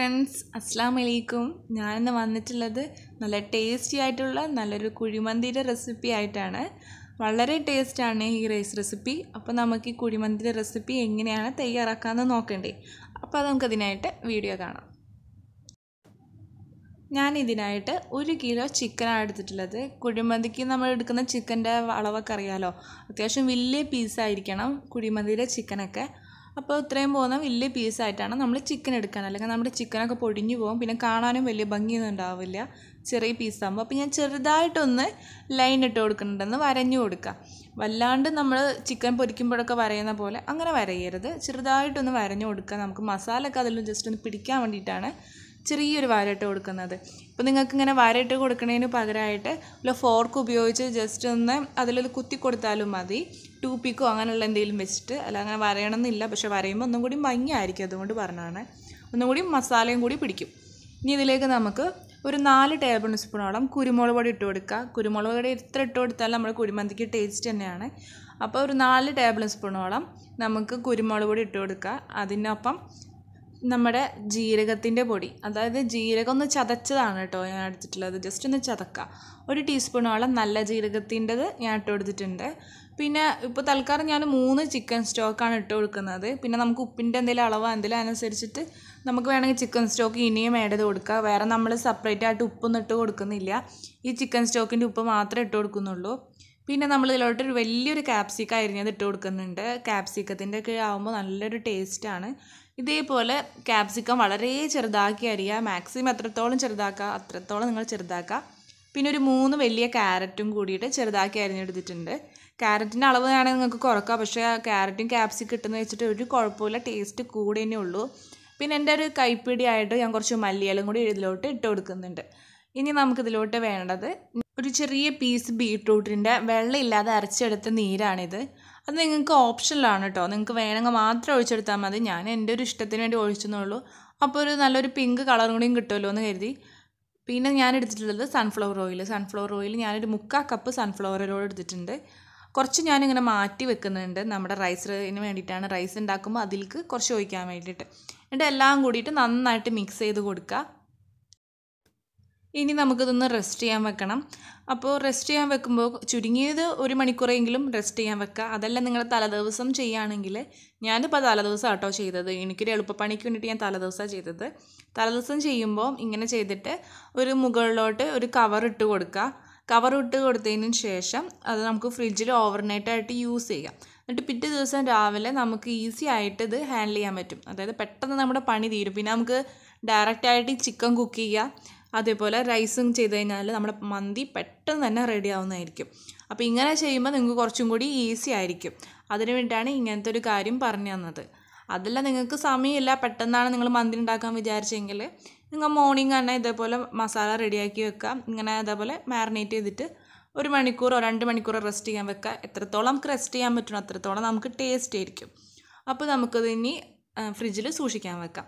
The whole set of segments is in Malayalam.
ഫ്രണ്ട്സ് അസ്സാം വലൈക്കും ഞാനിന്ന് വന്നിട്ടുള്ളത് നല്ല ടേസ്റ്റി ആയിട്ടുള്ള നല്ലൊരു കുഴിമന്തിയുടെ റെസിപ്പി ആയിട്ടാണ് വളരെ ടേസ്റ്റാണ് ഈ റൈസ് റെസിപ്പി അപ്പോൾ നമുക്ക് ഈ കുഴിമന്തിയുടെ റെസിപ്പി എങ്ങനെയാണ് തയ്യാറാക്കാമെന്ന് നോക്കണ്ടേ അപ്പോൾ അത് നമുക്കതിനായിട്ട് വീഡിയോ കാണാം ഞാൻ ഇതിനായിട്ട് ഒരു കിലോ ചിക്കനാണ് എടുത്തിട്ടുള്ളത് കുഴിമന്തിക്ക് നമ്മൾ എടുക്കുന്ന ചിക്കൻ്റെ അളവൊക്കെ അറിയാലോ അത്യാവശ്യം വലിയ പീസായിരിക്കണം കുഴിമന്തിയുടെ ചിക്കനൊക്കെ അപ്പോൾ ഇത്രയും പോകുന്ന വലിയ പീസായിട്ടാണ് നമ്മൾ ചിക്കൻ എടുക്കാൻ അല്ലെങ്കിൽ നമ്മുടെ ചിക്കനൊക്കെ പൊടിഞ്ഞു പോകും പിന്നെ കാണാനും വലിയ ഭംഗിയൊന്നും ഉണ്ടാവില്ല ചെറിയ പീസാകുമ്പോൾ അപ്പോൾ ഞാൻ ചെറുതായിട്ടൊന്ന് ലൈൻ ഇട്ട് കൊടുക്കുന്നുണ്ടെന്ന് വരഞ്ഞു കൊടുക്കുക വല്ലാണ്ട് നമ്മൾ ചിക്കൻ പൊരിക്കുമ്പോഴൊക്കെ വരയുന്ന പോലെ അങ്ങനെ വരയരുത് ചെറുതായിട്ടൊന്ന് വരഞ്ഞു കൊടുക്കുക നമുക്ക് മസാലയൊക്കെ അതിൽ ജസ്റ്റ് ഒന്ന് പിടിക്കാൻ വേണ്ടിയിട്ടാണ് ചെറിയൊരു വരയിട്ട് കൊടുക്കുന്നത് ഇപ്പോൾ നിങ്ങൾക്ക് ഇങ്ങനെ വരയിട്ട് കൊടുക്കുന്നതിന് പകരമായിട്ട് വല്ല ഫോർക്ക് ഉപയോഗിച്ച് ജസ്റ്റ് ഒന്ന് അതിലൊരു കുത്തി കൊടുത്താലും മതി ടൂപ്പിക്കോ അങ്ങനെയുള്ള എന്തെങ്കിലും വെച്ചിട്ട് അല്ല അങ്ങനെ വരയണമെന്നില്ല പക്ഷെ വരയുമ്പോൾ ഒന്നും കൂടി ഭംഗിയായിരിക്കും അതുകൊണ്ട് പറഞ്ഞാണ് ഒന്നും കൂടി മസാലയും കൂടി പിടിക്കും ഇനി ഇതിലേക്ക് നമുക്ക് ഒരു നാല് ടേബിൾ സ്പൂണോളം കുരുമുളക് പൊടി ഇട്ട് കൊടുക്കുക കുരുമുളക് പൊടി എത്ര ഇട്ട് കൊടുത്താലും നമ്മുടെ കുഴിമന്തിക്ക് ടേസ്റ്റ് തന്നെയാണ് അപ്പോൾ ഒരു നാല് ടേബിൾ സ്പൂണോളം നമുക്ക് കുരുമുളക് പൊടി ഇട്ട് കൊടുക്കുക അതിനൊപ്പം നമ്മുടെ ജീരകത്തിൻ്റെ പൊടി അതായത് ജീരകം ഒന്ന് ചതച്ചതാണ് കേട്ടോ ഞാൻ എടുത്തിട്ടുള്ളത് ജസ്റ്റ് ഒന്ന് ചതക്കുക ഒരു ടീസ്പൂണോളം നല്ല ജീരകത്തിൻ്റെത് ഞാൻ ഇട്ട് കൊടുത്തിട്ടുണ്ട് പിന്നെ ഇപ്പോൾ തൽക്കാലം ഞാൻ മൂന്ന് ചിക്കൻ സ്റ്റോക്കാണ് ഇട്ട് കൊടുക്കുന്നത് പിന്നെ നമുക്ക് ഉപ്പിൻ്റെ എന്തെങ്കിലും അളവ് എന്തെങ്കിലും അനുസരിച്ചിട്ട് നമുക്ക് വേണമെങ്കിൽ ചിക്കൻ സ്റ്റോക്ക് ഇനിയും ആഡ് ചെയ്ത് കൊടുക്കുക വേറെ നമ്മൾ സെപ്പറേറ്റ് ആയിട്ട് ഉപ്പൊന്നും ഇട്ട് കൊടുക്കുന്നില്ല ഈ ചിക്കൻ സ്റ്റോക്കിൻ്റെ ഉപ്പ് മാത്രമേ ഇട്ട് കൊടുക്കുന്നുള്ളൂ പിന്നെ നമ്മൾ ഇതിലോട്ട് ഒരു വലിയൊരു ക്യാപ്സിക്ക അരിഞ്ഞത് ഇട്ട് കൊടുക്കുന്നുണ്ട് ക്യാപ്സിക്കത്തിൻ്റെ ഒക്കെ ആകുമ്പോൾ നല്ലൊരു ടേസ്റ്റാണ് ഇതേപോലെ ക്യാപ്സിക്കം വളരെ ചെറുതാക്കി അരിയുക മാക്സിമം എത്രത്തോളം ചെറുതാക്കുക അത്രത്തോളം നിങ്ങൾ ചെറുതാക്കുക പിന്നെ ഒരു മൂന്ന് വലിയ ക്യാരറ്റും കൂടിയിട്ട് ചെറുതാക്കി അരിഞ്ഞെടുത്തിട്ടുണ്ട് ക്യാരറ്റിൻ്റെ അളവ് വേണമെങ്കിൽ നിങ്ങൾക്ക് കുറക്കാം പക്ഷേ ക്യാരറ്റും ക്യാപ്സിക്കം ഇട്ടെന്ന് വെച്ചിട്ട് ഒരു കുഴപ്പമില്ല ടേസ്റ്റ് കൂടെ തന്നെ ഉള്ളൂ പിന്നെ എൻ്റെ ഒരു കൈപ്പിടിയായിട്ട് ഞാൻ കുറച്ച് മല്ലിയിലും കൂടി ഇതിലോട്ട് ഇട്ട് കൊടുക്കുന്നുണ്ട് ഇനി നമുക്കിതിലോട്ട് വേണ്ടത് ഒരു ചെറിയ പീസ് ബീട്രൂട്ടിൻ്റെ വെള്ളമില്ലാതെ അരച്ചെടുത്ത നീരാണിത് അത് നിങ്ങൾക്ക് ഓപ്ഷനിലാണ് കേട്ടോ നിങ്ങൾക്ക് വേണമെങ്കിൽ മാത്രം ഒഴിച്ചെടുത്താൽ മതി ഞാൻ എൻ്റെ ഒരു ഇഷ്ടത്തിന് വേണ്ടി ഒഴിച്ചെന്നുള്ളൂ അപ്പോൾ ഒരു നല്ലൊരു പിങ്ക് കളറും കൂടിയും കിട്ടുമല്ലോ എന്ന് കരുതി പിന്നെ ഞാൻ എടുത്തിട്ടുള്ളത് സൺഫ്ലവർ ഓയിൽ സൺഫ്ലവർ ഓയിൽ ഞാനൊരു മുക്കാൽ കപ്പ് സൺഫ്ലവർ ഓയിൽ എടുത്തിട്ടുണ്ട് കുറച്ച് ഞാനിങ്ങനെ മാറ്റി വെക്കുന്നുണ്ട് നമ്മുടെ റൈസിന് വേണ്ടിയിട്ടാണ് റൈസ് ഉണ്ടാക്കുമ്പോൾ അതിലേക്ക് കുറച്ച് ഒഴിക്കാൻ വേണ്ടിയിട്ട് എന്നിട്ട് എല്ലാം കൂടിയിട്ട് നന്നായിട്ട് മിക്സ് ചെയ്ത് കൊടുക്കുക ഇനി നമുക്കിതൊന്ന് റെസ്റ്റ് ചെയ്യാൻ വെക്കണം അപ്പോൾ റെസ്റ്റ് ചെയ്യാൻ വെക്കുമ്പോൾ ചുരുങ്ങിയത് ഒരു മണിക്കൂറെങ്കിലും റെസ്റ്റ് ചെയ്യാൻ വെക്കുക അതല്ല നിങ്ങൾ തലേദിവസം ചെയ്യുകയാണെങ്കിൽ ഞാനിപ്പോൾ തലേദിവസം ആട്ടോ ചെയ്തത് എനിക്കൊരു എളുപ്പപ്പണിക്ക് വേണ്ടിയിട്ട് ഞാൻ തലേദിവസമാണ് ചെയ്തത് തലേദിവസം ചെയ്യുമ്പോൾ ഇങ്ങനെ ചെയ്തിട്ട് ഒരു മുകളിലോട്ട് ഒരു കവർ ഇട്ട് കൊടുക്കുക കവർ ഇട്ട് കൊടുത്തതിന് ശേഷം അത് നമുക്ക് ഫ്രിഡ്ജിൽ ഓവർനൈറ്റായിട്ട് യൂസ് ചെയ്യാം എന്നിട്ട് പിറ്റേ ദിവസം രാവിലെ നമുക്ക് ഈസി ആയിട്ട് ഇത് ഹാൻഡിൽ ചെയ്യാൻ പറ്റും അതായത് പെട്ടെന്ന് നമ്മുടെ പണി തീരും പിന്നെ നമുക്ക് ഡയറക്റ്റായിട്ട് ചിക്കൻ കുക്ക് ചെയ്യുക അതേപോലെ റൈസും ചെയ്ത് കഴിഞ്ഞാൽ നമ്മുടെ മന്തി പെട്ടെന്ന് തന്നെ റെഡി ആവുന്നതായിരിക്കും അപ്പോൾ ഇങ്ങനെ ചെയ്യുമ്പോൾ നിങ്ങൾക്ക് കുറച്ചും കൂടി ഈസി ആയിരിക്കും അതിനു വേണ്ടിയിട്ടാണ് ഇങ്ങനത്തെ ഒരു കാര്യം പറഞ്ഞു തന്നത് അതല്ല നിങ്ങൾക്ക് സമയമില്ല പെട്ടെന്നാണ് നിങ്ങൾ മന്തി ഉണ്ടാക്കാൻ വിചാരിച്ചെങ്കിൽ നിങ്ങൾ മോർണിംഗ് തന്നെ ഇതേപോലെ മസാല റെഡിയാക്കി വെക്കുക ഇങ്ങനെ അതേപോലെ മാറിനേറ്റ് ചെയ്തിട്ട് ഒരു മണിക്കൂറോ രണ്ട് മണിക്കൂറോ റെസ്റ്റ് ചെയ്യാൻ വെക്കുക എത്രത്തോളം നമുക്ക് റെസ്റ്റ് ചെയ്യാൻ പറ്റണം അത്രത്തോളം നമുക്ക് ടേസ്റ്റ് ആയിരിക്കും അപ്പോൾ നമുക്കത് ഇനി ഫ്രിഡ്ജിൽ സൂക്ഷിക്കാൻ വെക്കാം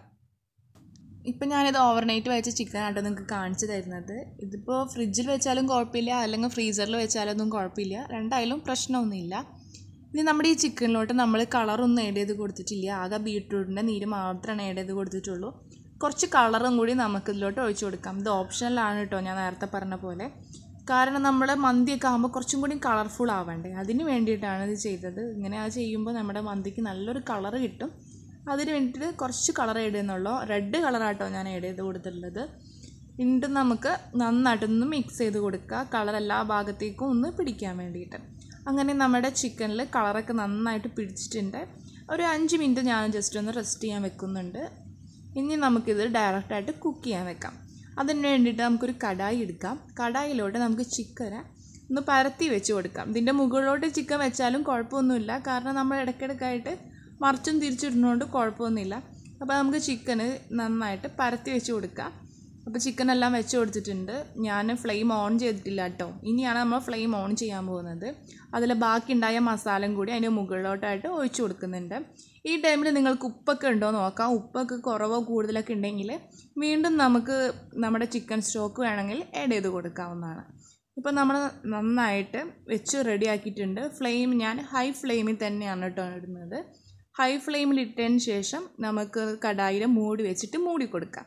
ഇപ്പം ഞാനിത് ഓവർനൈറ്റ് വെച്ച ചിക്കനാട്ടോ നിങ്ങൾക്ക് കാണിച്ചു തരുന്നത് ഇതിപ്പോൾ ഫ്രിഡ്ജിൽ വെച്ചാലും കുഴപ്പമില്ല അല്ലെങ്കിൽ ഫ്രീസറിൽ വെച്ചാലൊന്നും കുഴപ്പമില്ല രണ്ടായാലും പ്രശ്നമൊന്നുമില്ല ഇനി നമ്മുടെ ഈ ചിക്കനിലോട്ട് നമ്മൾ കളറൊന്നും ആഡ് ചെയ്ത് കൊടുത്തിട്ടില്ല ആകെ ബീട്രൂട്ടിൻ്റെ നീര് മാത്രമാണ് ആഡ് ചെയ്ത് കൊടുത്തിട്ടുള്ളൂ കുറച്ച് കളറും കൂടി നമുക്ക് ഇതിലോട്ട് ഒഴിച്ചു കൊടുക്കാം ഇത് ഓപ്ഷനിലാണ് കേട്ടോ ഞാൻ നേരത്തെ പറഞ്ഞ പോലെ കാരണം നമ്മൾ മന്തിയൊക്കെ ആകുമ്പോൾ കുറച്ചും കൂടി കളർഫുൾ ആവണ്ടേ അതിന് വേണ്ടിയിട്ടാണ് ഇത് ചെയ്തത് ഇങ്ങനെ അത് ചെയ്യുമ്പോൾ നമ്മുടെ മന്തിക്ക് നല്ലൊരു കളറ് കിട്ടും അതിന് വേണ്ടിയിട്ട് കുറച്ച് കളർ ആഡ് ചെയ്യുന്നുള്ളൂ റെഡ് കളറാട്ടോ ഞാൻ ആഡ് ചെയ്ത് കൊടുത്തിട്ടുള്ളത് എന്നിട്ട് നമുക്ക് നന്നായിട്ടൊന്ന് മിക്സ് ചെയ്ത് കൊടുക്കുക കളർ എല്ലാ ഭാഗത്തേക്കും ഒന്ന് പിടിക്കാൻ വേണ്ടിയിട്ട് അങ്ങനെ നമ്മുടെ ചിക്കനിൽ കളറൊക്കെ നന്നായിട്ട് പിടിച്ചിട്ടുണ്ട് ഒരു അഞ്ച് മിനിറ്റ് ഞാൻ ജസ്റ്റ് ഒന്ന് റെസ്റ്റ് ചെയ്യാൻ വെക്കുന്നുണ്ട് ഇനി നമുക്കിത് ഡയറക്റ്റായിട്ട് കുക്ക് ചെയ്യാൻ വെക്കാം അതിന് വേണ്ടിയിട്ട് നമുക്കൊരു കടായി എടുക്കാം കടായിലോട്ട് നമുക്ക് ചിക്കനെ ഒന്ന് പരത്തി വെച്ച് കൊടുക്കാം ഇതിൻ്റെ മുകളിലോട്ട് ചിക്കൻ വെച്ചാലും കുഴപ്പമൊന്നുമില്ല കാരണം നമ്മൾ ഇടയ്ക്കിടയ്ക്കായിട്ട് മറിച്ചും തിരിച്ചിടുന്നതുകൊണ്ട് കുഴപ്പമൊന്നുമില്ല അപ്പോൾ നമുക്ക് ചിക്കന് നന്നായിട്ട് പരത്തി വെച്ച് കൊടുക്കാം അപ്പോൾ ചിക്കൻ എല്ലാം വെച്ച് കൊടുത്തിട്ടുണ്ട് ഞാൻ ഫ്ലെയിം ഓൺ ചെയ്തിട്ടില്ല കേട്ടോ ഇനിയാണ് നമ്മൾ ഫ്ലെയിം ഓൺ ചെയ്യാൻ പോകുന്നത് അതിൽ ബാക്കി ഉണ്ടായ മസാലയും കൂടി അതിൻ്റെ മുകളിലോട്ടായിട്ട് ഒഴിച്ചു കൊടുക്കുന്നുണ്ട് ഈ ടൈമിൽ നിങ്ങൾക്ക് ഉപ്പൊക്കെ ഉണ്ടോ നോക്കാം ഉപ്പൊക്കെ കുറവോ കൂടുതലൊക്കെ ഉണ്ടെങ്കിൽ വീണ്ടും നമുക്ക് നമ്മുടെ ചിക്കൻ സ്റ്റോക്ക് വേണമെങ്കിൽ ആഡ് ചെയ്ത് കൊടുക്കാവുന്നതാണ് ഇപ്പോൾ നമ്മൾ നന്നായിട്ട് വെച്ച് റെഡി ആക്കിയിട്ടുണ്ട് ഫ്ലെയിം ഞാൻ ഹൈ ഫ്ലെയിമിൽ തന്നെയാണ് കേട്ടോ ഇടുന്നത് ഹൈ ഫ്ലെയിമിൽ ഇട്ടതിന് ശേഷം നമുക്ക് കടായിൽ മൂടി വെച്ചിട്ട് മൂടി കൊടുക്കാം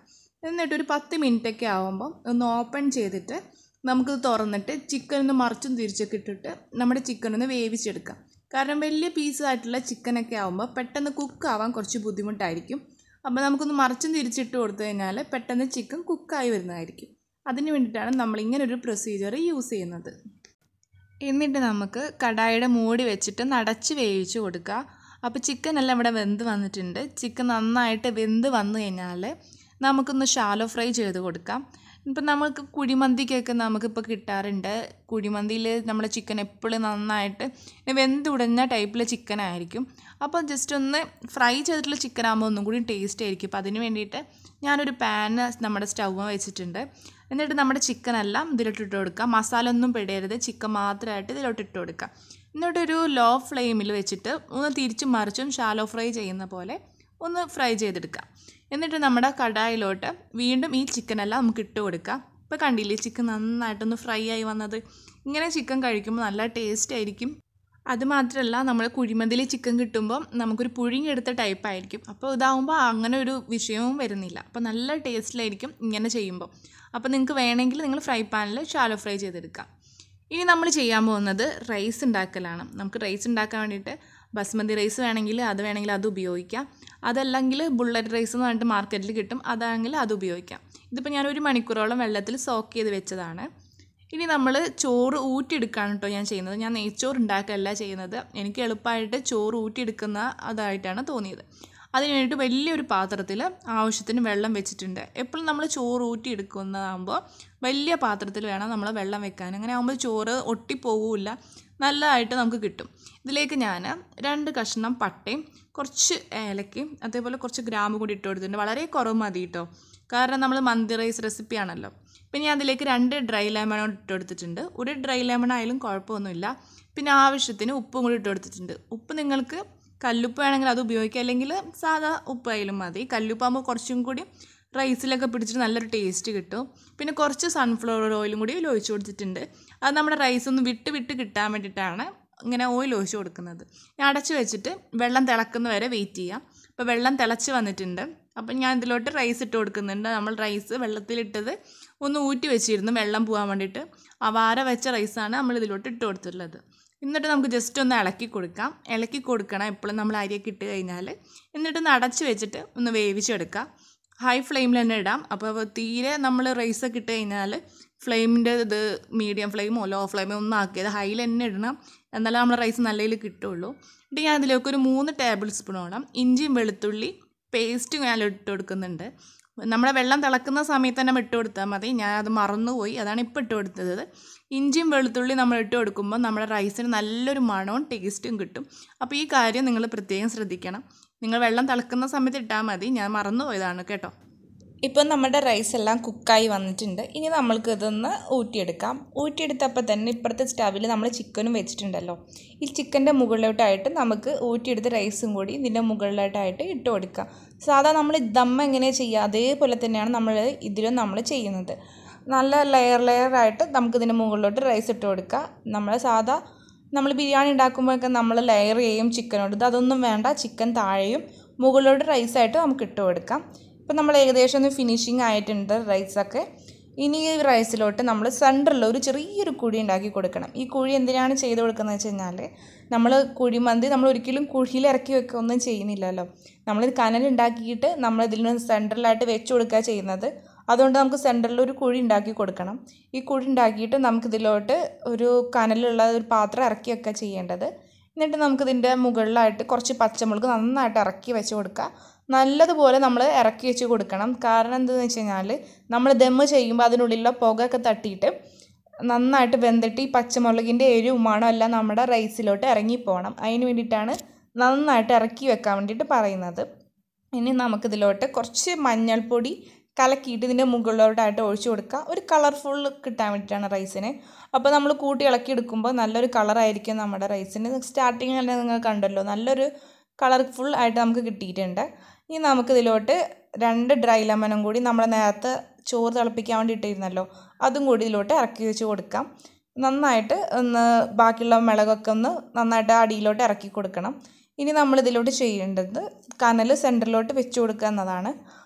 എന്നിട്ട് ഒരു പത്ത് മിനിറ്റൊക്കെ ആകുമ്പോൾ ഒന്ന് ഓപ്പൺ ചെയ്തിട്ട് നമുക്കിത് തുറന്നിട്ട് ചിക്കൻ ഒന്ന് മറിച്ചും തിരിച്ചൊക്കെ ഇട്ടിട്ട് നമ്മുടെ ചിക്കൻ ഒന്ന് വേവിച്ചെടുക്കാം കാരണം വലിയ പീസായിട്ടുള്ള ചിക്കനൊക്കെ ആകുമ്പോൾ പെട്ടെന്ന് കുക്കാവാൻ കുറച്ച് ബുദ്ധിമുട്ടായിരിക്കും അപ്പോൾ നമുക്കൊന്ന് മറിച്ചും തിരിച്ചിട്ട് കൊടുത്തു കഴിഞ്ഞാൽ പെട്ടെന്ന് ചിക്കൻ കുക്കായി വരുന്നതായിരിക്കും അതിന് വേണ്ടിയിട്ടാണ് നമ്മൾ ഇങ്ങനെ ഒരു പ്രൊസീജിയർ യൂസ് ചെയ്യുന്നത് എന്നിട്ട് നമുക്ക് കടായിയുടെ മൂടി വെച്ചിട്ട് നടച്ച് വേവിച്ച് കൊടുക്കുക അപ്പോൾ ചിക്കൻ എല്ലാം ഇവിടെ വെന്ത് വന്നിട്ടുണ്ട് ചിക്കൻ നന്നായിട്ട് വെന്ത് വന്നു കഴിഞ്ഞാൽ നമുക്കൊന്ന് ഷാലോ ഫ്രൈ ചെയ്ത് കൊടുക്കാം ഇപ്പം നമുക്ക് കുഴിമന്തിക്കൊക്കെ നമുക്കിപ്പോൾ കിട്ടാറുണ്ട് കുഴിമന്തിയിൽ നമ്മുടെ ചിക്കൻ എപ്പോഴും നന്നായിട്ട് വെന്തുടഞ്ഞ ടൈപ്പിൽ ചിക്കൻ ആയിരിക്കും അപ്പോൾ ജസ്റ്റ് ഒന്ന് ഫ്രൈ ചെയ്തിട്ടുള്ള ചിക്കൻ ആകുമ്പോൾ ഒന്നും കൂടി ടേസ്റ്റ് ആയിരിക്കും അപ്പോൾ അതിന് വേണ്ടിയിട്ട് ഞാനൊരു പാൻ നമ്മുടെ സ്റ്റൗവ് വെച്ചിട്ടുണ്ട് എന്നിട്ട് നമ്മുടെ ചിക്കൻ എല്ലാം ഇതിലോട്ടിട്ട് കൊടുക്കുക മസാല ഒന്നും പെടയരുത് ചിക്കൻ മാത്രമായിട്ട് ഇതിലോട്ട് ഇട്ട് കൊടുക്കുക എന്നിട്ടൊരു ലോ ഫ്ലെയിമിൽ വെച്ചിട്ട് ഒന്ന് തിരിച്ചും മറിച്ചും ഷാലോ ഫ്രൈ ചെയ്യുന്ന പോലെ ഒന്ന് ഫ്രൈ ചെയ്തെടുക്കുക എന്നിട്ട് നമ്മുടെ കടായിലോട്ട് വീണ്ടും ഈ ചിക്കനെല്ലാം നമുക്ക് ഇട്ട് കൊടുക്കാം ഇപ്പോൾ കണ്ടില്ലേ ചിക്കൻ നന്നായിട്ടൊന്ന് ഫ്രൈ ആയി വന്നത് ഇങ്ങനെ ചിക്കൻ കഴിക്കുമ്പോൾ നല്ല ടേസ്റ്റ് ആയിരിക്കും അതുമാത്രമല്ല നമ്മൾ കുഴിമന്തിയിൽ ചിക്കൻ കിട്ടുമ്പോൾ നമുക്കൊരു പുഴുങ്ങിയെടുത്ത ടൈപ്പ് ആയിരിക്കും അപ്പോൾ ഇതാവുമ്പോൾ അങ്ങനെ ഒരു വിഷയവും വരുന്നില്ല അപ്പോൾ നല്ല ടേസ്റ്റിലായിരിക്കും ഇങ്ങനെ ചെയ്യുമ്പോൾ അപ്പോൾ നിങ്ങൾക്ക് വേണമെങ്കിൽ നിങ്ങൾ ഫ്രൈ പാനിൽ ഷാലോ ഫ്രൈ ചെയ്തെടുക്കാം ഇനി നമ്മൾ ചെയ്യാൻ പോകുന്നത് റൈസ് ഉണ്ടാക്കലാണ് നമുക്ക് റൈസ് ഉണ്ടാക്കാൻ വേണ്ടിയിട്ട് ബസ്മതി റൈസ് വേണമെങ്കിൽ അത് വേണമെങ്കിൽ അത് ഉപയോഗിക്കാം അതല്ലെങ്കിൽ ബുള്ളറ്റ് റൈസ് എന്ന് പറഞ്ഞിട്ട് മാർക്കറ്റിൽ കിട്ടും അതാണെങ്കിൽ അത് ഉപയോഗിക്കാം ഇതിപ്പോൾ ഞാൻ ഒരു മണിക്കൂറോളം വെള്ളത്തിൽ സോക്ക് ചെയ്ത് വെച്ചതാണ് ഇനി നമ്മൾ ചോറ് ഊറ്റിയെടുക്കുകയാണ് കേട്ടോ ഞാൻ ചെയ്യുന്നത് ഞാൻ നെയ്ച്ചോറ് ഉണ്ടാക്കുകയല്ല ചെയ്യുന്നത് എനിക്ക് എളുപ്പമായിട്ട് ചോറ് ഊറ്റിയെടുക്കുന്ന അതായിട്ടാണ് തോന്നിയത് അതിന് വേണ്ടിയിട്ട് വലിയൊരു പാത്രത്തിൽ ആവശ്യത്തിന് വെള്ളം വെച്ചിട്ടുണ്ട് എപ്പോഴും നമ്മൾ ചോറ് ഊറ്റിയെടുക്കുന്നതാകുമ്പോൾ വലിയ പാത്രത്തിൽ വേണം നമ്മൾ വെള്ളം വെക്കാൻ അങ്ങനെ ആകുമ്പോൾ ചോറ് ഒട്ടിപ്പോവില്ല നല്ലതായിട്ട് നമുക്ക് കിട്ടും ഇതിലേക്ക് ഞാൻ രണ്ട് കഷ്ണം പട്ടയും കുറച്ച് ഏലക്കയും അതേപോലെ കുറച്ച് ഗ്രാമ്പ് കൂടി ഇട്ട് കൊടുത്തിട്ടുണ്ട് വളരെ കുറവ് മതി കേട്ടോ കാരണം നമ്മൾ മന്തി റൈസ് റെസിപ്പി ആണല്ലോ പിന്നെ ഞാൻ അതിലേക്ക് രണ്ട് ഡ്രൈ ലെമൺ ഇട്ട് കൊടുത്തിട്ടുണ്ട് ഒരു ഡ്രൈ ലെമൺ ആയാലും കുഴപ്പമൊന്നുമില്ല പിന്നെ ആവശ്യത്തിന് ഉപ്പും കൂടി ഇട്ട് കൊടുത്തിട്ടുണ്ട് ഉപ്പ് നിങ്ങൾക്ക് കല്ലുപ്പ് വേണമെങ്കിൽ അത് ഉപയോഗിക്കാം അല്ലെങ്കിൽ സാധാ ഉപ്പായാലും മതി കല്ലുപ്പാകുമ്പോൾ കുറച്ചും കൂടി റൈസിലൊക്കെ പിടിച്ചിട്ട് നല്ലൊരു ടേസ്റ്റ് കിട്ടും പിന്നെ കുറച്ച് സൺഫ്ലവർ ഓയിലും കൂടി ഇതിൽ ഒഴിച്ച് കൊടുത്തിട്ടുണ്ട് അത് നമ്മുടെ റൈസ് ഒന്ന് വിട്ട് വിട്ട് കിട്ടാൻ വേണ്ടിയിട്ടാണ് ഇങ്ങനെ ഓയിൽ ഒഴിച്ച് കൊടുക്കുന്നത് ഞാൻ അടച്ച് വെച്ചിട്ട് വെള്ളം തിളക്കുന്ന വരെ വെയിറ്റ് ചെയ്യാം അപ്പോൾ വെള്ളം തിളച്ച് വന്നിട്ടുണ്ട് അപ്പം ഞാൻ ഇതിലോട്ട് റൈസ് ഇട്ട് കൊടുക്കുന്നുണ്ട് നമ്മൾ റൈസ് വെള്ളത്തിലിട്ടത് ഒന്ന് ഊറ്റി വെച്ചിരുന്നു വെള്ളം പോകാൻ വേണ്ടിയിട്ട് ആ വാര വെച്ച റൈസാണ് നമ്മൾ ഇതിലോട്ട് ഇട്ട് കൊടുത്തിട്ടുള്ളത് എന്നിട്ട് നമുക്ക് ജസ്റ്റ് ഒന്ന് ഇളക്കി കൊടുക്കാം ഇളക്കി കൊടുക്കണം എപ്പോഴും നമ്മൾ അരിയൊക്കെ ഇട്ട് കഴിഞ്ഞാൽ എന്നിട്ട് ഒന്ന് അടച്ച് വെച്ചിട്ട് ഒന്ന് വേവിച്ചെടുക്കാം ഹൈ ഫ്ലെയിമിൽ തന്നെ ഇടാം അപ്പോൾ തീരെ നമ്മൾ റൈസൊക്കെ ഇട്ട് കഴിഞ്ഞാൽ ഫ്ലെയിമിൻ്റെ ഇത് മീഡിയം ഫ്ലെയിമോ ലോ ഫ്ലെയിമോ ഒന്നും ആക്കിയത് ഹൈയിൽ തന്നെ ഇടണം എന്നാലേ നമ്മൾ റൈസ് നല്ല രീതിയിൽ കിട്ടുള്ളൂ എന്നിട്ട് ഞാൻ അതിലേക്ക് ഒരു മൂന്ന് ടേബിൾ സ്പൂണോളം ഇഞ്ചിയും വെളുത്തുള്ളി പേസ്റ്റ് ഞാൻ ഇട്ട് കൊടുക്കുന്നുണ്ട് നമ്മുടെ വെള്ളം തിളക്കുന്ന സമയത്ത് തന്നെ ഇട്ട് കൊടുത്താൽ മതി ഞാൻ അത് മറന്നുപോയി അതാണ് ഇപ്പോൾ ഇട്ട് കൊടുത്തത് ഇഞ്ചിയും വെളുത്തുള്ളി നമ്മൾ ഇട്ട് കൊടുക്കുമ്പോൾ നമ്മുടെ റൈസിന് നല്ലൊരു മണവും ടേസ്റ്റും കിട്ടും അപ്പോൾ ഈ കാര്യം നിങ്ങൾ പ്രത്യേകം ശ്രദ്ധിക്കണം നിങ്ങൾ വെള്ളം തിളക്കുന്ന സമയത്ത് ഇട്ടാൽ മതി ഞാൻ മറന്നുപോയതാണ് കേട്ടോ ഇപ്പം നമ്മുടെ റൈസ് എല്ലാം കുക്കായി വന്നിട്ടുണ്ട് ഇനി നമ്മൾക്ക് ഇതൊന്ന് ഊറ്റിയെടുക്കാം ഊറ്റിയെടുത്തപ്പോൾ തന്നെ ഇപ്പുറത്തെ സ്റ്റവിൽ നമ്മൾ ചിക്കനും വെച്ചിട്ടുണ്ടല്ലോ ഈ ചിക്കൻ്റെ മുകളിലോട്ടായിട്ട് നമുക്ക് ഊറ്റിയെടുത്ത റൈസും കൂടി ഇതിൻ്റെ മുകളിലോട്ടായിട്ട് ഇട്ട് കൊടുക്കാം സാധാ നമ്മൾ ദമ്മ എങ്ങനെ ചെയ്യുക അതേപോലെ തന്നെയാണ് നമ്മൾ ഇതിലും നമ്മൾ ചെയ്യുന്നത് നല്ല ലെയർ ലെയറായിട്ട് നമുക്ക് ഇതിൻ്റെ മുകളിലോട്ട് റൈസ് ഇട്ട് കൊടുക്കുക നമ്മൾ സാധാ നമ്മൾ ബിരിയാണി ഉണ്ടാക്കുമ്പോഴൊക്കെ നമ്മൾ ലെയർ ചെയ്യും ചിക്കനോട് ഇത് അതൊന്നും വേണ്ട ചിക്കൻ താഴെയും മുകളിലോട്ട് റൈസായിട്ട് നമുക്ക് ഇട്ട് കൊടുക്കാം ഇപ്പം നമ്മൾ ഏകദേശം ഒന്ന് ഫിനിഷിങ് ആയിട്ടുണ്ട് റൈസൊക്കെ ഇനി ഈ റൈസിലോട്ട് നമ്മൾ സെൻറ്ററിൽ ഒരു ചെറിയൊരു കുഴി ഉണ്ടാക്കി കൊടുക്കണം ഈ കുഴി എന്തിനാണ് ചെയ്ത് കൊടുക്കുന്നത് വെച്ച് കഴിഞ്ഞാൽ നമ്മൾ കുഴിമന്തി നമ്മൾ ഒരിക്കലും കുഴിയിൽ ഇറക്കി വെക്കുക ഒന്നും ചെയ്യുന്നില്ലല്ലോ നമ്മൾ കനൽ ഉണ്ടാക്കിയിട്ട് നമ്മൾ ഇതിൽ സെൻറ്ററിലായിട്ട് വെച്ച് കൊടുക്കുക ചെയ്യുന്നത് അതുകൊണ്ട് നമുക്ക് സെൻറ്ററിൽ ഒരു കുഴി ഉണ്ടാക്കി കൊടുക്കണം ഈ കുഴി ഉണ്ടാക്കിയിട്ട് നമുക്കിതിലോട്ട് ഒരു കനലുള്ള ഒരു പാത്രം ഇറക്കി വെക്കുക ചെയ്യേണ്ടത് എന്നിട്ട് നമുക്കിതിൻ്റെ മുകളിലായിട്ട് കുറച്ച് പച്ചമുളക് നന്നായിട്ട് ഇറക്കി വെച്ച് കൊടുക്കുക നല്ലതുപോലെ നമ്മൾ ഇറക്കി വെച്ച് കൊടുക്കണം കാരണം എന്താണെന്ന് വെച്ച് കഴിഞ്ഞാൽ നമ്മൾ ദമ്മ് ചെയ്യുമ്പോൾ അതിനുള്ളിലുള്ള പുകയൊക്കെ തട്ടിയിട്ട് നന്നായിട്ട് വെന്തിട്ട് ഈ പച്ചമുളകിൻ്റെ എരിവും മണം എല്ലാം നമ്മുടെ റൈസിലോട്ട് ഇറങ്ങിപ്പോകണം അതിന് വേണ്ടിയിട്ടാണ് നന്നായിട്ട് ഇറക്കി വെക്കാൻ വേണ്ടിയിട്ട് പറയുന്നത് ഇനി നമുക്കിതിലോട്ട് കുറച്ച് മഞ്ഞൾപ്പൊടി കലക്കിയിട്ട് ഇതിൻ്റെ മുകളിലോട്ടായിട്ട് ഒഴിച്ചു കൊടുക്കുക ഒരു കളർഫുൾ കിട്ടാൻ വേണ്ടിയിട്ടാണ് റൈസിന് അപ്പോൾ നമ്മൾ കൂട്ടി ഇളക്കി എടുക്കുമ്പോൾ നല്ലൊരു കളറായിരിക്കും നമ്മുടെ റൈസിന് സ്റ്റാർട്ടിങ്ങിൽ തന്നെ നിങ്ങൾ കണ്ടല്ലോ നല്ലൊരു കളർഫുൾ ആയിട്ട് നമുക്ക് കിട്ടിയിട്ടുണ്ട് ഇനി നമുക്കിതിലോട്ട് രണ്ട് ഡ്രൈ ലെമണും കൂടി നമ്മൾ നേരത്തെ ചോറ് തിളപ്പിക്കാൻ വേണ്ടി ഇട്ടിരുന്നല്ലോ അതും കൂടി ഇതിലോട്ട് ഇറക്കി വെച്ച് കൊടുക്കാം നന്നായിട്ട് ഒന്ന് ബാക്കിയുള്ള മിളകൊക്കെ ഒന്ന് നന്നായിട്ട് അടിയിലോട്ട് ഇറക്കി കൊടുക്കണം ഇനി നമ്മൾ ഇതിലോട്ട് ചെയ്യേണ്ടത് കനൽ സെൻറ്ററിലോട്ട് വെച്ച് കൊടുക്കുക എന്നതാണ്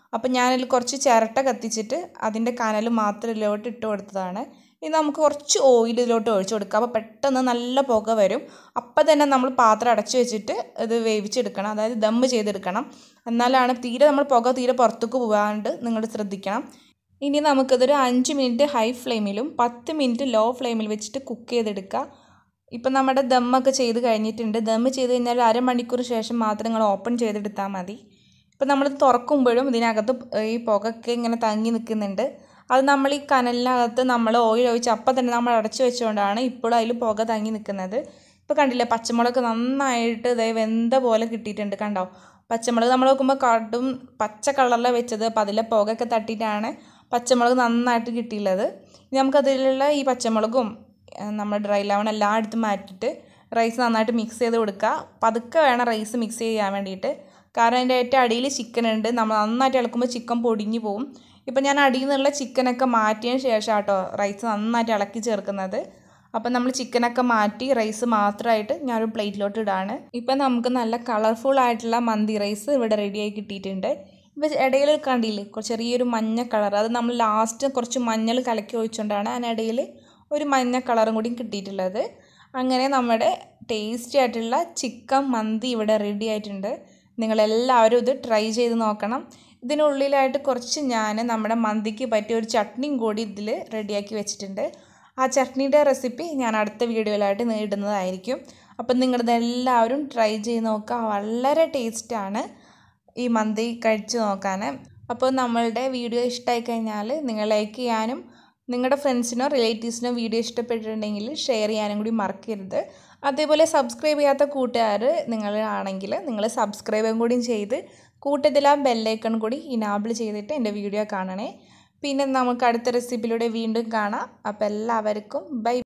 അപ്പോൾ ഞാനതിൽ കുറച്ച് ചിരട്ട കത്തിച്ചിട്ട് അതിൻ്റെ കനൽ മാത്രം ഇതിലോട്ട് ഇട്ട് കൊടുത്തതാണ് ഇനി നമുക്ക് കുറച്ച് ഓയിൽ ഇതിലോട്ട് ഒഴിച്ചു കൊടുക്കാം അപ്പോൾ പെട്ടെന്ന് നല്ല പുക വരും അപ്പം തന്നെ നമ്മൾ പാത്രം അടച്ചു വെച്ചിട്ട് ഇത് വേവിച്ചെടുക്കണം അതായത് ദമ്മ് ചെയ്തെടുക്കണം എന്നാലാണ് തീരെ നമ്മൾ പുക തീരെ പുറത്തേക്ക് പോകാണ്ട് നിങ്ങൾ ശ്രദ്ധിക്കണം ഇനി നമുക്കിതൊരു അഞ്ച് മിനിറ്റ് ഹൈ ഫ്ലെയിമിലും പത്ത് മിനിറ്റ് ലോ ഫ്ലെയിമിൽ വെച്ചിട്ട് കുക്ക് ചെയ്തെടുക്കുക ഇപ്പം നമ്മുടെ ദമ്മൊക്കെ ചെയ്ത് കഴിഞ്ഞിട്ടുണ്ട് ദമ്മ് ചെയ്ത് കഴിഞ്ഞാൽ ഒരു അരമണിക്കൂർ ശേഷം മാത്രം നിങ്ങൾ ഓപ്പൺ ചെയ്തെടുത്താൽ മതി ഇപ്പം നമ്മളിത് തുറക്കുമ്പോഴും ഇതിനകത്ത് ഈ പുകയൊക്കെ ഇങ്ങനെ തങ്ങി നിൽക്കുന്നുണ്ട് അത് നമ്മൾ ഈ കനലിനകത്ത് നമ്മൾ ഓയിൽ ഒഴിച്ച് അപ്പം തന്നെ നമ്മൾ അടച്ചു വെച്ചുകൊണ്ടാണ് ഇപ്പോഴും അതിൽ പുക തങ്ങി നിൽക്കുന്നത് ഇപ്പോൾ കണ്ടില്ലേ പച്ചമുളക് നന്നായിട്ട് ഇതേ വെന്ത പോലെ കിട്ടിയിട്ടുണ്ട് കണ്ടോ പച്ചമുളക് നമ്മൾ നോക്കുമ്പോൾ കടും പച്ച കളറിലാണ് വെച്ചത് അപ്പോൾ അതിലെ പുകയൊക്കെ തട്ടിയിട്ടാണ് പച്ചമുളക് നന്നായിട്ട് കിട്ടിയുള്ളത് ഇനി നമുക്കതിലുള്ള ഈ പച്ചമുളകും നമ്മൾ ഡ്രൈ ലെമൺ എല്ലാം എടുത്ത് മാറ്റിയിട്ട് റൈസ് നന്നായിട്ട് മിക്സ് ചെയ്ത് കൊടുക്കുക പതുക്കെ വേണം റൈസ് മിക്സ് ചെയ്യാൻ വേണ്ടിയിട്ട് കാരണം അതിൻ്റെ ഏറ്റവും അടിയിൽ ചിക്കൻ ഉണ്ട് നമ്മൾ നന്നായിട്ട് ഇളക്കുമ്പോൾ ചിക്കൻ പൊടിഞ്ഞു പോകും ഇപ്പം ഞാൻ അടിയിൽ നിന്നുള്ള ചിക്കനൊക്കെ മാറ്റിയതിന് ശേഷം കേട്ടോ റൈസ് നന്നായിട്ട് ഇളക്കി ചേർക്കുന്നത് അപ്പം നമ്മൾ ചിക്കനൊക്കെ മാറ്റി റൈസ് മാത്രമായിട്ട് ഞാനൊരു പ്ലേറ്റിലോട്ട് ഇടാണ് ഇപ്പം നമുക്ക് നല്ല കളർഫുൾ ആയിട്ടുള്ള മന്തി റൈസ് ഇവിടെ റെഡിയായി കിട്ടിയിട്ടുണ്ട് ഇപ്പം ഇടയിൽ കണ്ടില്ലേ ചെറിയൊരു മഞ്ഞ കളർ അത് നമ്മൾ ലാസ്റ്റ് കുറച്ച് മഞ്ഞൾ കലക്കി ഒഴിച്ചുകൊണ്ടാണ് അതിനിടയിൽ ഒരു മഞ്ഞ കളറും കൂടി കിട്ടിയിട്ടുള്ളത് അങ്ങനെ നമ്മുടെ ടേസ്റ്റി ആയിട്ടുള്ള ചിക്കൻ മന്തി ഇവിടെ റെഡി ആയിട്ടുണ്ട് നിങ്ങളെല്ലാവരും ഇത് ട്രൈ ചെയ്ത് നോക്കണം ഇതിനുള്ളിലായിട്ട് കുറച്ച് ഞാൻ നമ്മുടെ മന്തിക്ക് പറ്റിയ ഒരു ചട്നിയും കൂടി ഇതിൽ റെഡിയാക്കി വെച്ചിട്ടുണ്ട് ആ ചട്നിയുടെ റെസിപ്പി ഞാൻ അടുത്ത വീഡിയോയിലായിട്ട് ഇടുന്നതായിരിക്കും അപ്പം നിങ്ങളിതെല്ലാവരും ട്രൈ ചെയ്ത് നോക്കുക വളരെ ടേസ്റ്റാണ് ഈ മന്തി കഴിച്ച് നോക്കാൻ അപ്പോൾ നമ്മളുടെ വീഡിയോ ഇഷ്ടമായി കഴിഞ്ഞാൽ നിങ്ങൾ ലൈക്ക് ചെയ്യാനും നിങ്ങളുടെ ഫ്രണ്ട്സിനോ റിലേറ്റീവ്സിനോ വീഡിയോ ഇഷ്ടപ്പെട്ടിട്ടുണ്ടെങ്കിൽ ഷെയർ ചെയ്യാനും കൂടി മറക്കരുത് അതേപോലെ സബ്സ്ക്രൈബ് ചെയ്യാത്ത കൂട്ടുകാർ നിങ്ങളാണെങ്കിൽ നിങ്ങൾ സബ്സ്ക്രൈബും കൂടി ചെയ്ത് കൂട്ടത്തിൽ ആ ബെല്ലൈക്കൺ കൂടി ഇനാബിൾ ചെയ്തിട്ട് എൻ്റെ വീഡിയോ കാണണേ പിന്നെ നമുക്ക് അടുത്ത റെസിപ്പിയിലൂടെ വീണ്ടും കാണാം അപ്പോൾ എല്ലാവർക്കും ബൈ